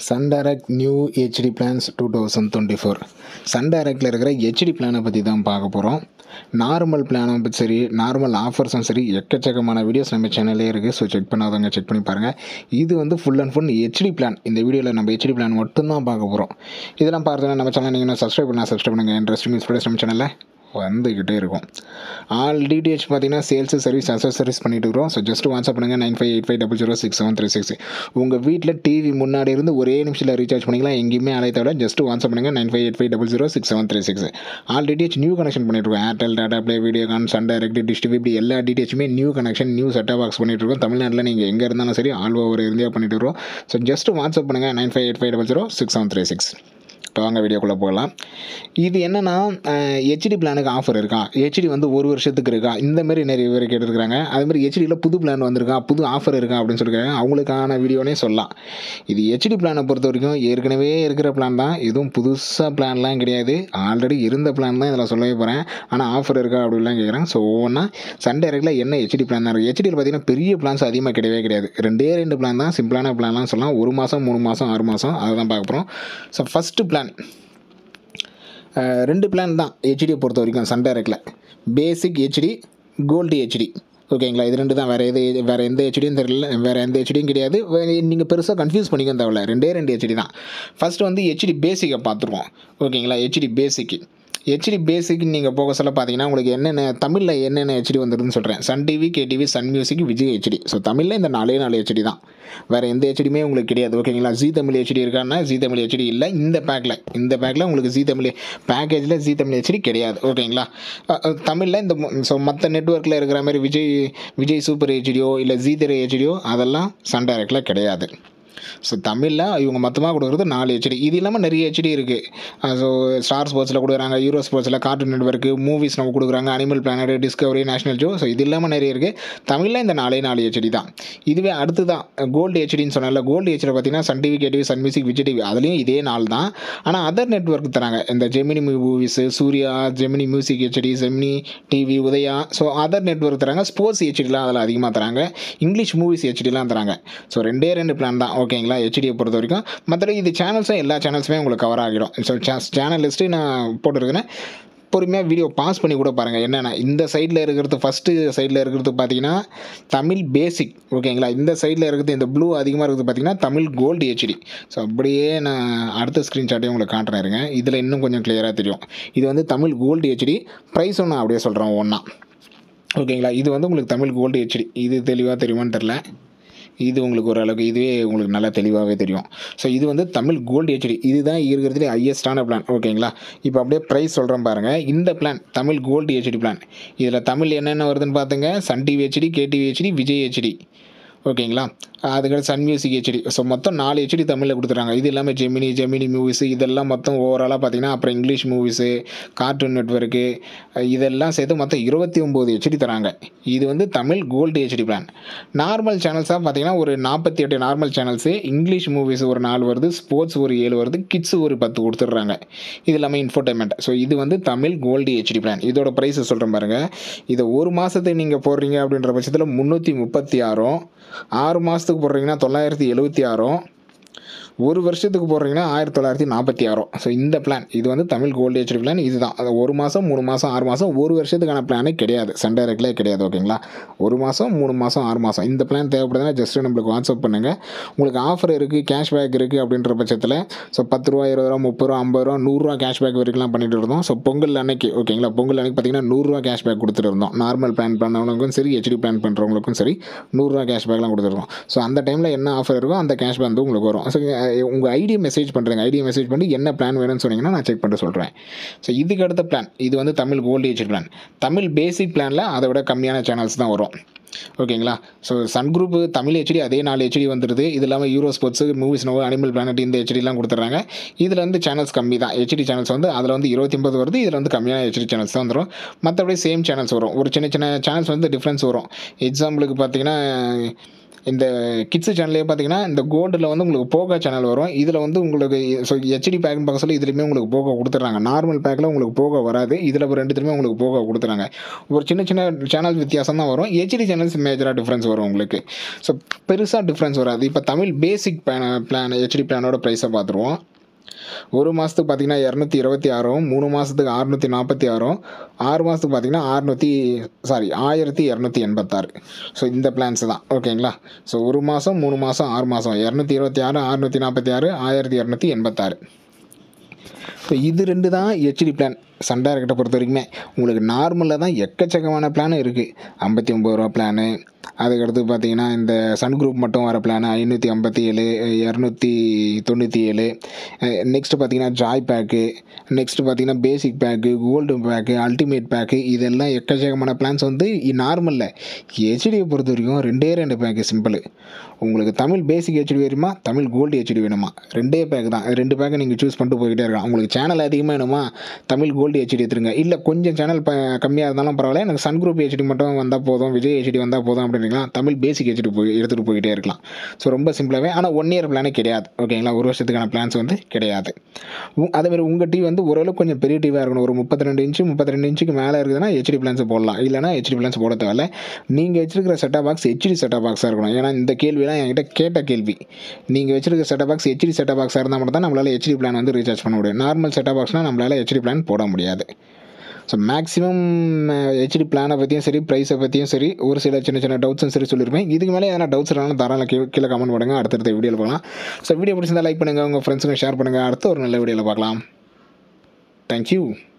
Sun Direct new HD plans two thousand twenty four Sun டைரக்டில் இருக்கிற HD பிளானை பற்றி தான் பார்க்க போகிறோம் நார்மல் பிளானும் சரி நார்மல் ஆஃபர்ஸும் சரி எக்கச்சக்கமான வீடியோஸ் நம்ம சேனல்லே இருக்குது ஸோ செக் பண்ணாதவங்க செக் பண்ணி பாருங்கள் இது வந்து full and full HD plan இந்த வீடியோவில் நம்ம ஹெச்டி பிளான் மட்டும்தான் பார்க்க போகிறோம் இதெல்லாம் பார்த்தீங்கன்னா நம்ம சேனல் நீங்கள் சப்ஸ்கிரைப் பண்ணால் சப்ஸ்கிரைப் பண்ணுங்கள் இன்ட்ரெஸ்டிங் இன்ஸ்பிரேஷன் நம்ம சேனலில் வந்துக்கிட்டே இருக்கும் ஆல் டிடிஹெச் பார்த்தீங்கன்னா சேல்ஸ் சர்வீஸ் அசசரிஸ் பண்ணிட்டு இருக்கிறோம் ஸோ ஜஸ்ட் வாட்ஸ்அப் பண்ணுங்கள் nine five eight five double zero six seven three six உங்கள் வீட்டில் டிவி முன்னாடி இருந்து ஒரே நிமிஷத்தில் ரீசார்ஜ் பண்ணிக்கலாம் எங்கேயுமே அழைத்த விட ஜஸ்ட் வாட்ஸ்அப் பண்ணுங்கள் nine five eight five double zero six seven three six all DTH new connection பண்ணிட்டு இருக்கோம் Airtel Tata Play Videocon Sun Direct Dish TV இப்படி எல்லா டிடிஹெச்சுமே new connection new set top box பண்ணிட்டு இருக்கோம் தமிழ்நாட்டில் நீங்கள் எங்கே இருந்தாலும் சரி ஆல் ஓவர் இந்தியா பண்ணிட்டு இருக்கோம் ஸோ ஜஸ்ட் வாட்ஸ்அப் பண்ணுங்கள் nine five eight five double zero six seven three six இப்போ வாங்க வீடியோக்குள்ளே போகலாம் இது என்னென்னா ஹெச்டி பிளானுக்கு ஆஃபர் இருக்கா ஹெச்டி வந்து ஒரு வருஷத்துக்கு இருக்கா இந்த மாதிரி நிறைய பேர் கேட்டுருக்காங்க அது மாதிரி ஹெச்டியில் புது பிளான் வந்திருக்கா புது ஆஃபர் இருக்கா அப்படின்னு சொல்லியிருக்காங்க அவங்களுக்கான வீடியோனே சொல்லலாம் இது ஹெச்டி பிளானை பொறுத்த வரைக்கும் ஏற்கனவே இருக்கிற பிளான் தான் எதுவும் புதுசாக பிளான்லாம் கிடையாது ஆல்ரெடி இருந்த பிளான் தான் இதில் சொல்லவே போகிறேன் ஆனால் ஆஃபர் இருக்கா அப்படிலாம் கேட்குறாங்க ஸோ ஒவ்வொன்றா சன் டைரக்டில் என்ன ஹெச்டி பிளான் தான் இருக்குது ஹெச்டியில் பார்த்தீங்கன்னா பெரிய பிளான்ஸ் அதிகமாக கிடையவே கிடையாது ரெண்டே ரெண்டு பிளான் தான் சிம்பிளான பிளான்லாம் சொல்லலாம் ஒரு மாதம் மூணு மாதம் ஆறு மாதம் அதை தான் பார்க்க போகிறோம் ஸோ ஃபஸ்ட்டு பிளான் ரெண்டு பிளான் தான் ஹெச்டியை பொறுத்த வரைக்கும் சன் டைரக்டில் பேசிக் ஹெச்டி கோல்டு ஹெச்டி ஓகேங்களா இது ரெண்டு தான் வேறு எது வேறு எந்த ஹெச்டியும் தெரியல வேறு எந்த ஹெச்டியும் கிடையாது நீங்கள் பெருசாக கன்ஃபியூஸ் பண்ணிக்க தேவையில்ல ரெண்டே ரெண்டு ஹெச்டி தான் ஃபஸ்ட்டு வந்து ஹெச்டி பேசிக்கை பார்த்துருவோம் ஓகேங்களா ஹெச்டி பேசிக்கு ஹெச்டி பேசிக் நீங்கள் போக சொல்ல பார்த்தீங்கன்னா உங்களுக்கு என்னென்ன தமிழில் என்னென்ன ஹெச்டி வந்துருதுன்னு சொல்கிறேன் Sun TV KTV Sun music Vijay HD so தமிழில் இந்த நாலே நாலு ஹெச்டி தான் வேறு எந்த ஹெச்டியுமே உங்களுக்கு கிடையாது ஓகேங்களா ஜி தமிழ் ஹெச்டி இருக்கான்னா ஜி தமிழ் ஹெச்டி இல்லை இந்த பேக்கில் இந்த பேக்கில் உங்களுக்கு ஜி தமிழ் பேக்கேஜில் ஜி தமிழ் ஹெச்டி கிடையாது ஓகேங்களா தமிழில் இந்த ஸோ மற்ற நெட்ஒர்க்கில் இருக்கிற மாதிரி விஜய் விஜய் சூப்பர் ஹெச்டியோ இல்லை ஜி திரை ஹெச்டியோ அதெல்லாம் சன் டைரக்டில் கிடையாது ஸோ தமிழில் இவங்க மொத்தமாக கொடுக்குறது நாலு ஹெச்டி இது இல்லாமல் நிறைய ஹெச்டி இருக்குது ஸோ ஸ்டார் ஸ்போர்ட்ஸில் கொடுக்குறாங்க ஹீரோ ஸ்போர்ட்ஸில் கார்ட்டூன் நெட்ஒர்க்கு மூவிஸ் நம்ம கொடுக்குறாங்க அனிமல் பிளானட் டிஸ்கவரி நேஷனல் ஜோ ஸோ இது இல்லாமல் நிறைய இருக்குது தமிழில் இந்த நாலே நாலு ஹெச்டி தான் இதுவே அடுத்து தான் கோல்டு ஹெச்டின்னு சொன்னால கோல்டு ஹெச்டி பார்த்தீங்கன்னா Sun TV KTV Sun music Vijay TV அதுலேயும் இதே நாள் தான் ஆனால் அதர் நெட்ஒர்க் தராங்க இந்த Gemini movies Surya Gemini music HD Gemini TV Udaya so other network தராங்க ஸ்போர்ட்ஸ் ஹெச்டிலாம் அதில் அதிகமாக தராங்க இங்கிலீஷ் மூவிஸ் ஹெச்டிலாம் தராங்க ஸோ ரெண்டே ரெண்டு பிளான் தான் ஓகேங்களா ஹெச்டியை பொறுத்த வரைக்கும் மற்றபடி இது சேனல்ஸும் எல்லா சேனல்ஸுமே உங்களுக்கு கவர் ஆகிடும் ஸோ சேனல் லிஸ்ட்டு நான் போட்டிருக்கேன் பொறுமையாக வீடியோ பாஸ் பண்ணி கூட பாருங்கள் என்னென்ன இந்த சைடில் இருக்கிறது ஃபஸ்ட்டு சைடில் இருக்கிறது பார்த்தீங்கன்னா தமிழ் பேசிக் ஓகேங்களா இந்த சைடில் இருக்கிறது இந்த ப்ளூ அதிகமாக இருக்கிறது பார்த்தீங்கன்னா தமிழ் கோல்டு ஹெச்டி ஸோ அப்படியே நான் அடுத்த ஸ்க்ரீன்ஷாட்டையும் உங்களுக்கு காட்டுறேன் இருங்க இதில் இன்னும் கொஞ்சம் கிளியராக தெரியும் இது வந்து தமிழ் கோல்டு ஹெச்டி ப்ரைஸும் நான் அப்படியே சொல்கிறேன் ஒன்றா ஓகேங்களா இது வந்து உங்களுக்கு தமிழ் கோல்டு ஹெச்டி இது தெளிவாக தெரியுமான்னு தெரில இது உங்களுக்கு ஓரளவுக்கு இதுவே உங்களுக்கு நல்லா தெளிவாகவே தெரியும் ஸோ இது வந்து தமிழ் கோல்டு ஹெச்டி இதுதான் இருக்கிறதுலே ஹையஸ்டான பிளான் ஓகேங்களா இப்போ அப்படியே ப்ரைஸ் சொல்கிறேன் பாருங்கள் இந்த plan Tamil gold HD plan இதில் தமிழ் என்னென்ன வருதுன்னு பார்த்துங்க Sun TV HD KTV HD Vijay HD ஓகேங்களா அதுக்கடுத்து சன் மியூசிக் ஹெச்டி ஸோ மொத்தம் நாலு ஹெச்டி தமிழில் கொடுத்துறாங்க இது எல்லாமே ஜெமினி ஜெமினி மூவிஸ் இதெல்லாம் மொத்தம் ஓவராலாக பார்த்தீங்கன்னா அப்புறம் இங்கிலீஷ் மூவிஸு கார்ட்டூன் நெட்ஒர்க்கு இதெல்லாம் சேர்த்து மொத்தம் இருபத்தி ஒம்பது ஹெச்டி தராங்க இது வந்து Tamil gold HD plan normal சேனல்ஸாக பார்த்தீங்கன்னா ஒரு நாற்பத்தி எட்டு நார்மல் சேனல்ஸு இங்கிலீஷ் மூவிஸ் ஒரு நாலு வருது ஸ்போர்ட்ஸ் ஒரு ஏழு வருது கிட்ஸ் ஒரு பத்து கொடுத்துட்றாங்க இது எல்லாமே இன்ஃபோர்டைன்மெண்ட் ஸோ இது வந்து தமிழ் கோல்டு ஹெச்டி பிளான் இதோட ப்ரைஸை சொல்கிறேன் பாருங்கள் இதை ஒரு மாதத்துக்கு நீங்கள் போடுறீங்க அப்படின்ற பட்சத்தில் முந்நூற்றி முப்பத்தி ஆறும் ஆறு மாதத்துக்கு போடுறீங்கன்னா தொள்ளாயிரத்தி எழுபத்தி ஆறும் ஒரு வருஷத்துக்கு போடுறீங்கன்னா ஆயிரத்தி தொள்ளாயிரத்தி நாற்பத்தி ஆறும் ஸோ இந்த பிளான் இது வந்து தமிழ் கோல்டு ஹெச்டி பிளான் இதுதான் அது ஒரு மாதம் மூணு மாதம் ஆறு மாதம் ஒரு வருஷத்துக்கான பிளானே கிடையாது சன் டைரக்ட்லே கிடையாது ஓகேங்களா ஒரு மாதம் மூணு மாதம் ஆறு மாதம் இந்த பிளான் தேவைப்படுதுன்னா ஜஸ்ட் நம்மளுக்கு வாட்ஸ்அப் பண்ணுங்கள் உங்களுக்கு ஆஃபர் இருக்குது கேஷ்பேக் இருக்குது அப்படின்ற பட்சத்தில் ஸோ பத்து ரூபா இருபது ரூபா முப்பது ரூபா ஐம்பது ரூபா நூறுரூவா கேஷ்பேக் வரைக்கும்லாம் பண்ணிட்டு இருந்தோம் ஸோ பொங்கல் அன்னைக்கு ஓகேங்களா பொங்கல் அன்னைக்கு பார்த்தீங்கன்னா நூறுரூவா கேஷ்பேக் கொடுத்துட்டு இருந்தோம் நார்மல் பிளான் பண்ணவங்களுக்கும் சரி ஹெச்டி பிளான் பண்ணுறவங்களுக்கும் சரி நூறுரூவா கேஷ்பேக்லாம் கொடுத்துருந்தோம் ஸோ அந்த டைமில் என்ன ஆஃபர் இருக்கோ அந்த கேஷ்பேக் வந்து உங்களுக்கு வரும் ஸோ உங்கள் ஐடி மெசேஜ் பண்ணுறேங்க ஐடியை மெசேஜ் பண்ணி என்ன பிளான் வேணும்னு சொன்னீங்கன்னா நான் செக் பண்ணிட்டு சொல்கிறேன் ஸோ இதுக்கு அடுத்த பிளான் இது வந்து Tamil gold HD plan Tamil basic பிளானில் அதை விட கம்மியான சேனல்ஸ் தான் வரும் ஓகேங்களா so Sun group Tamil HD அதே நாலு ஹெச்டி வந்துடுது இது இல்லாமல் Euro sports movies now animal planet இந்த ஹெச்டிலாம் கொடுத்துட்றாங்க இதில் வந்து சேனல்ஸ் கம்மி தான் ஹெச்டி சேனல்ஸ் வந்து அதில் வந்து இருபத்தி ஒன்பது வருது இதில் வந்து கம்மியான ஹெச்டி சேனல்ஸ் தான் வந்துடும் மற்றபடி சேம் சேனல்ஸ் வரும் ஒரு சின்ன சின்ன சேனல்ஸ் வந்து டிஃப்ரென்ஸ் வரும் எக்ஸாம்பிளுக்கு பார்த்தீங்கன்னா இந்த கிட்ஸு சேனல்லே பார்த்தீங்கன்னா இந்த கோல்டில் வந்து உங்களுக்கு போகோ சேனல் வரும் இதில் வந்து உங்களுக்கு ஸோ ஹெச்டி பேக்னு பார்க்க சொல்லி இதுலேயுமே உங்களுக்கு போகோ கொடுத்துட்றாங்க நார்மல் பேக்கில் உங்களுக்கு போகோ வராது இதில் இப்போ ரெண்டுத்துலையுமே உங்களுக்கு போகோ கொடுத்துறாங்க ஒரு சின்ன சின்ன சேனல் வித்தியாசம் தான் வரும் ஹெச்டி சேனல்ஸ் மேஜராக டிஃப்ரென்ஸ் வரும் உங்களுக்கு ஸோ பெருசாக டிஃப்ரென்ஸ் வராது இப்போ Tamil basic plan plan HD பிளானோட ப்ரைஸை பார்த்துருவோம் ஒரு மாதத்துக்கு பார்த்தீங்கன்னா இரநூத்தி இருபத்தி ஆறும் மூணு மாதத்துக்கு அறுநூற்றி நாற்பத்தி ஆறும் ஆறு மாதத்துக்கு பார்த்தீங்கன்னா அறுநூற்றி சாரி ஆயிரத்தி இரநூத்தி எண்பத்தாறு ஸோ இந்த பிளான்ஸ் தான் ஓகேங்களா ஸோ ஒரு மாதம் மூணு மாதம் ஆறு மாதம் இரநூத்தி இருபத்தி ஆறு அறுநூற்றி நாற்பத்தி ஆறு ஆயிரத்தி இரநூத்தி எண்பத்தாறு ஸோ இது ரெண்டு தான் ஹெச்டி பிளான் சன் டேரக்டை பொறுத்த வரைக்குமே உங்களுக்கு நார்மலில் தான் எக்கச்சக்கமான பிளானும் இருக்குது ஐம்பத்தி ஒம்பது ரூபா பிளானு அதுக்கடுத்து பார்த்தீங்கன்னா இந்த சன் குரூப் மட்டும் வர பிளான் ஐநூற்றி ஐம்பத்தி ஏழு இரநூத்தி தொண்ணூற்றி ஏழு நெக்ஸ்ட்டு பார்த்தீங்கன்னா ஜாய் பேக்கு நெக்ஸ்ட்டு பார்த்தீங்கன்னா basic pack gold pack ultimate pack இதெல்லாம் எக்கச்சக்கமான பிளான்ஸ் வந்து நார்மலில் ஹெச்டியை பொறுத்த வரைக்கும் ரெண்டே ரெண்டு பேக்கு சிம்பிள் உங்களுக்கு தமிழ் பேசிக் ஹெச்டி வேணுமா தமிழ் கோல்டு ஹெச்டி வேணுமா ரெண்டே பேக் தான் ரெண்டு பேக்கை நீங்கள் சூஸ் பண்ணிட்டு போய்கிட்டே இருக்கலாம் உங்களுக்கு சேனல் அதிகமாக வேணுமா தமிழ் கோல்டு ஹெச்டி எடுத்துருங்க இல்லை கொஞ்சம் சேனல் ப கம்மியாக இருந்தாலும் பரவாயில்ல எனக்கு சன் குரூப் ஹெச்டி மட்டும் வந்தால் போதும் விஜய் ஹெச்டி வந்தால் போதும் அப்படின்னா தமிழ் பேசிக் ஹெச்டி போய் எடுத்துகிட்டு போய்கிட்டே இருக்கலாம் ஸோ ரொம்ப சிம்பிளாகவே ஆனால் ஒன் இயர் பிளானே கிடையாது ஓகேங்களா ஒரு வருஷத்துக்கான பிளான்ஸ் வந்து கிடையாது உ- அதேமாதிரி உங்கள் டிவி வந்து ஓரளவுக்கு கொஞ்சம் பெரிய டிவியாக இருக்கணும் ஒரு முப்பத்தி ரெண்டு இன்ச்சு முப்பத்தி ரெண்டு இன்ச்சுக்கு மேலே இருக்குதுன்னா ஹெச்டி பிளான்ஸ் போடலாம் இல்லைனா ஹெச்டி பிளான்ஸ் போட தேவையில்ல நீங்கள் வச்சிருக்கிற செட்டா பாக்ஸ் ஹெச்டி செட்டா பாக்ஸாக இருக்கணும் ஏன்னா இந்த கேள்வியெல்லாம் என்கிட்ட கேட்ட கேள்வி நீங்கள் வச்சிருக்கிற செட்டா பாக்ஸ் ஹெச்டி செட்டா பாக்ஸாக இருந்தால் மட்டும் தான் நம்மளால் ஹெச்டி பிளான் வந்து ரீசார்ஜ் பண்ண முடியும் நார்மல் செட்டா பாக்ஸ்னால் நம்மளால் ஹெச்டி பிளான் போட முடியாது ஸோ மேக்ஸிமம் ஹெச்டி பிளானை பற்றியும் சரி ப்ரைஸை பற்றியும் சரி ஒரு சில சின்ன சின்ன டவுட்ஸும் சரி சொல்லியிருப்பேன் இதுக்கு மேலே எதனா டவுட்ஸ் இருந்தாலும் தாராளம் கீழே கீழே கமெண்ட் பண்ணுங்கள் அடுத்தடுத்த வீடியோவில் பார்க்கலாம் ஸோ வீடியோ பிடிச்சிருந்தா லைக் பண்ணுங்கள் உங்கள் ஃப்ரெண்ட்ஸுங்க ஷேர் பண்ணுங்கள் அடுத்த ஒரு நல்ல வீடியோவில் பார்க்கலாம் தேங்க்யூ